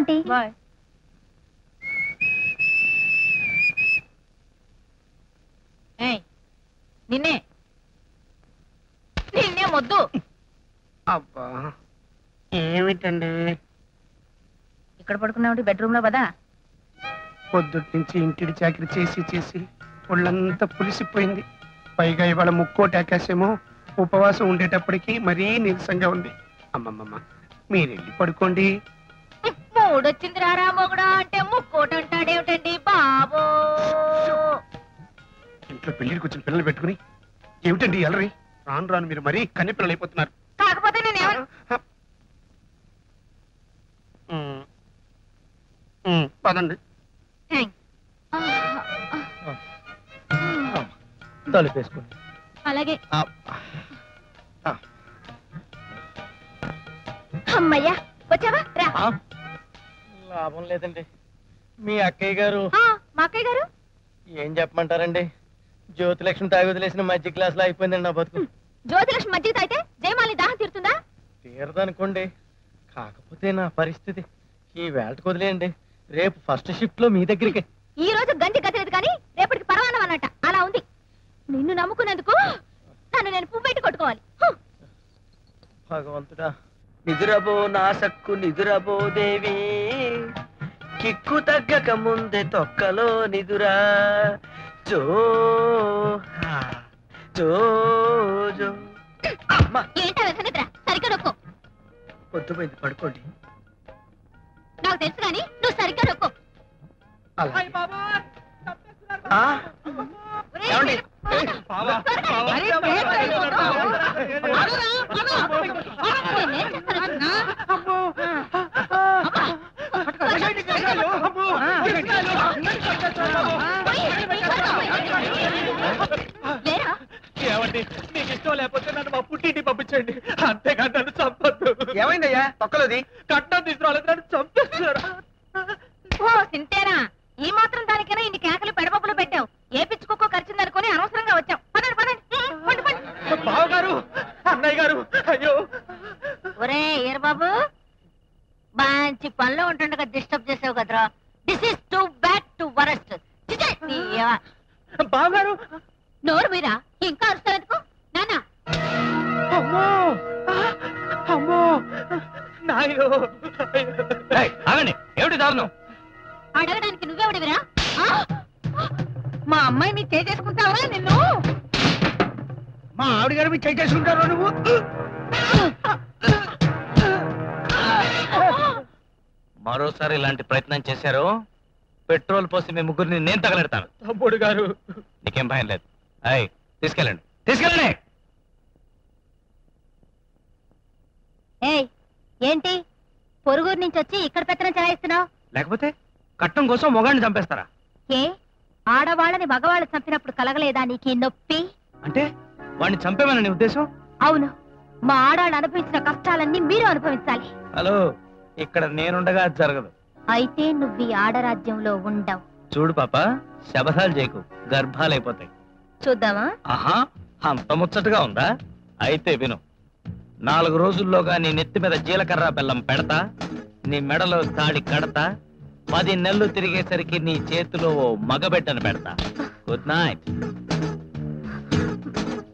Aunty bye ఏయ్ నిన్నే నిన్నే మొద్దు అబ్బా ఏమిటండి ఇక్కడ పడుకున్నావు బెడ్రూమ్ లో పదా పొద్దుటి నుంచి ఇంటిడి చాకరీ చేసి చేసి ఒళ్ళంతా పులిసిపోయింది పైగా ఇవాళ ముక్కోటి ఆకాశమో ఉపవాసం ఉండేటప్పటికి మరీ నీరసంగా ఉంది అమ్మమ్మమ్మ మీరు వెళ్ళి పడుకోండి మూడొచ్చింది రారా మొగుడా అంటే ముక్కోటి అంటాడేమిటండి బాబో ఇంట్లో పెళ్లికి వచ్చిన పిల్లలు పెట్టుకుని ఏమిటండి ఎలరి రాను రాను మీరు మరీ కన్నె పిల్లలు అయిపోతున్నారు కాకపోతే నేనేమన్నా ఉమ్. ఉమ్, పదండి తలుపేసుకోండి అలాగే ఆ, అమ్మయ్యా వచ్చావా రా లాభం లేదండి మీ అక్కయ్య గారు ఆ, మా అక్కయ్య గారు ఏం చెప్పమంటారండి జ్యోతిలక్ష్మి తాగి వదిలేసిన మధ్య క్లాస్ లో అయిపోయిందండి నా బతుకు జ్యోతిలక్ష్మి మజ్జిగ తాగితే జయమాలి దాహం తీరుతుందా తీరదనుకోండి కాకపోతే నా పరిస్థితి ఈ వేళకు వదిలేయండి రేపు ఫస్ట్ షిఫ్ట్ లో మీ దగ్గరికి ఈ రోజు గంజి గతిలేదు కానీ రేపటికి పరవానం అన్నట్ట అలా ఉంది నిన్ను నమ్ముకున్నందుకు నన్ను నేను పువ్వెట్టి కొట్టుకోవాలి హు. భగవంతుడా నిదురబో నా సక్కు నిదురబో దేవి కిక్కు తగ్గక ముందే తొక్కలో నిదురా జో హా, జో జో అమ్మా ఏంటా వ్యసనిద్ర సరిగ్గా నొక్కు పొద్దుపోయింది పడుకోండి నాకు తెలుసు కానీ నువ్వు సరిగ్గా నొక్కు అలాగే. ఆ? ఏమండి? అరే, నేనేం చేస్తాను? లేరా ఏమండి మీకు ఇష్టం లేకపోతే నన్ను మా పుట్టింటి పంపించండి అంతేకాదు నన్ను చంపొద్దు ఏమైందయ్యా తొక్కలోది కట్నం తీసుకురాలేదు నన్ను చంపేస్తున్నారు ఓ సింతేనా ఈ మాత్రం దానికైనా ఇన్ని కేకలు పెడపప్పులు పెట్టావు ఏ పిచ్చుకోకో ఖర్చుందనుకుని అనవసరంగా వచ్చావు పదండి పదండి పండి పండి బావగారు అన్నయ్య గారు అయ్యో ఒరే బాబు మంచి పనిలో ఉంటుండగా డిస్టర్బ్ చేసావు కదరా this is too bad to worst బావగారు నోరు మీరా ఇంకా అరుస్తావెందుకు నాన్న అమ్మో అమ్మో నాయో ఆగండి ఏమిటి దారుణం అడగడానికి నువ్వెవడివిరా ఆ? మా అమ్మాయిని చేసేసుకుంటావా నిన్ను మా ఆవిడ గారు మీరు చేసుకుంటారు నువ్వు మరోసారి ఇలాంటి ప్రయత్నం చేశారు పెట్రోల్ పోసి మీ ముగ్గురిని నేను తగలెడతాను తమ్ముడు గారు నీకేం భయం లేదు అయ్ తీసుకెళ్ళండి తీసుకెళ్ళండి ఏయ్ ఏంటి పొరుగురు నుంచి వచ్చి ఇక్కడ పెత్తనం చెలాయిస్తున్నావు లేకపోతే కట్నం కోసం మొగాడిని చంపేస్తారా ఏ ఆడవాళ్ళని మగవాళ్ళు చంపినప్పుడు కలగలేదా నీకు ఈ నొప్పి అంటే వాడిని చంపేమని నీ ఉద్దేశం అవును మా ఆడాళ్ళు అనుభవించిన కష్టాలన్నీ మీరు అనుభవించాలి హలో ఇక్కడ నేనుండగా అది జరగదు అయితే నువ్వు ఈ ఆడరాజ్యంలో ఉండవు చూడు పాప శబదాలు చేయకు గర్భాలైపోతాయి చూద్దామా ఆహా అంత ముచ్చటగా ఉందా అయితే విను నాలుగు రోజుల్లోగా నీ నెత్తి మీద జీలకర్ర బెల్లం పెడతా నీ మెడలో తాడి కడతా పది నెలలు తిరిగేసరికి నీ చేతిలో ఓ మగబెట్టను పెడతా గుడ్ నైట్